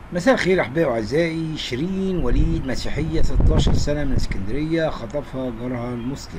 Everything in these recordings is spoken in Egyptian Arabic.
مساء الخير احبائي واعزائي شيرين وليد مسيحيه 16 سنه من اسكندريه خطفها جارها المسلم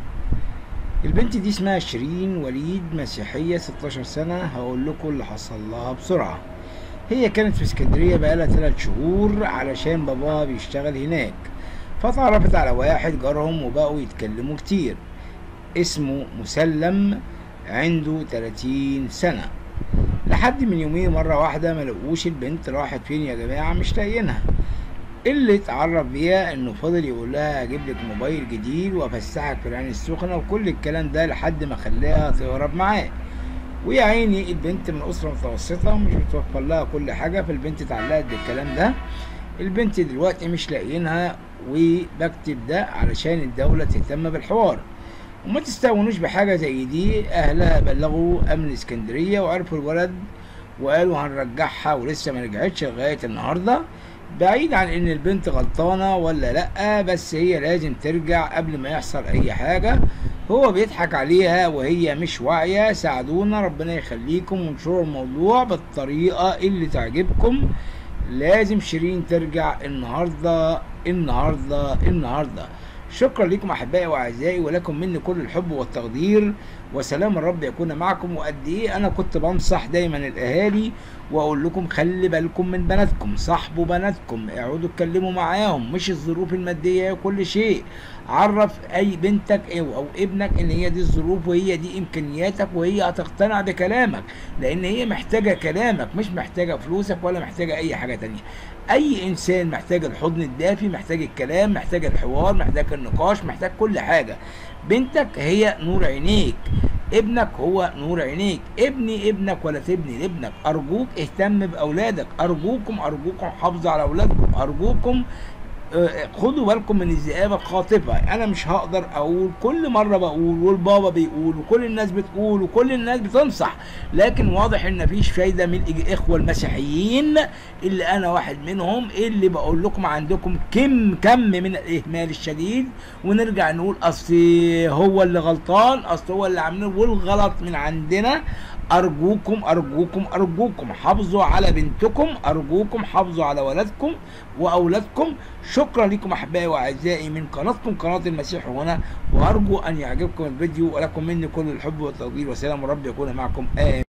البنت دي اسمها شيرين وليد مسيحيه 16 سنه هقول لكم اللي حصل لها بسرعه هي كانت في اسكندريه بقالها 3 شهور علشان باباها بيشتغل هناك فتعرفت على واحد جارهم وبقوا يتكلموا كتير اسمه مسلم عنده 30 سنه لحد من يومين مرة واحدة ما لقوش البنت راحت فين يا جماعة مش لاقيينها اللي اتعرف بيها انه فضل يقول لها اجيب لك موبايل جديد وافسحك في العين السخنة وكل الكلام ده لحد ما خلاها تهرب معاه ويا عيني البنت من اسرة متوسطة مش بتوفر لها كل حاجة فالبنت اتعلقت بالكلام ده البنت دلوقتي مش لاقيينها وبكتب ده علشان الدولة تهتم بالحوار وما تستهونوش بحاجة زي دي أهلها بلغوا أمن اسكندرية وعرفوا الولد وقالوا هنرجعها ولسه ما رجعتش لغاية النهاردة بعيد عن إن البنت غلطانة ولا لأ بس هي لازم ترجع قبل ما يحصل أي حاجة هو بيضحك عليها وهي مش واعية ساعدونا ربنا يخليكم وانشروا الموضوع بالطريقة اللي تعجبكم لازم شيرين ترجع النهاردة النهاردة النهاردة شكرا لكم احبائي واعزائي ولكم مني كل الحب والتقدير وسلام الرب يكون معكم وقد ايه انا كنت بنصح دايما الاهالي واقول لكم خلي بالكم من بناتكم صاحبوا بناتكم اقعدوا اتكلموا معاهم مش الظروف الماديه هي كل شيء عرف اي بنتك او ابنك ان هي دي الظروف وهي دي امكانياتك وهي هتقتنع بكلامك لان هي محتاجه كلامك مش محتاجه فلوسك ولا محتاجه اي حاجه تانية اي انسان محتاج الحضن الدافي محتاج الكلام محتاج الحوار محتاج النقاش محتاج كل حاجه بنتك هي نور عينيك ابنك هو نور عينيك ابني ابنك ولا تبني لابنك ارجوك اهتم باولادك ارجوكم ارجوكم حافظوا على اولادكم ارجوكم خدوا بالكم من الذئاب الخاطفة أنا مش هقدر أقول كل مرة بقول والبابا بيقول وكل الناس بتقول وكل الناس بتنصح لكن واضح إن مفيش فايدة من الإخوة المسيحيين اللي أنا واحد منهم اللي بقول لكم عندكم كم كم من الإهمال الشديد ونرجع نقول أصل هو اللي غلطان أصل هو اللي عاملين والغلط من عندنا أرجوكم أرجوكم أرجوكم حافظوا على بنتكم أرجوكم حافظوا على ولادكم وأولادكم شكرا لكم أحبائي وأعزائي من قناتكم قناة المسيح هنا وأرجو أن يعجبكم الفيديو ولكم مني كل الحب والتقدير وسلام الرب يكون معكم آمين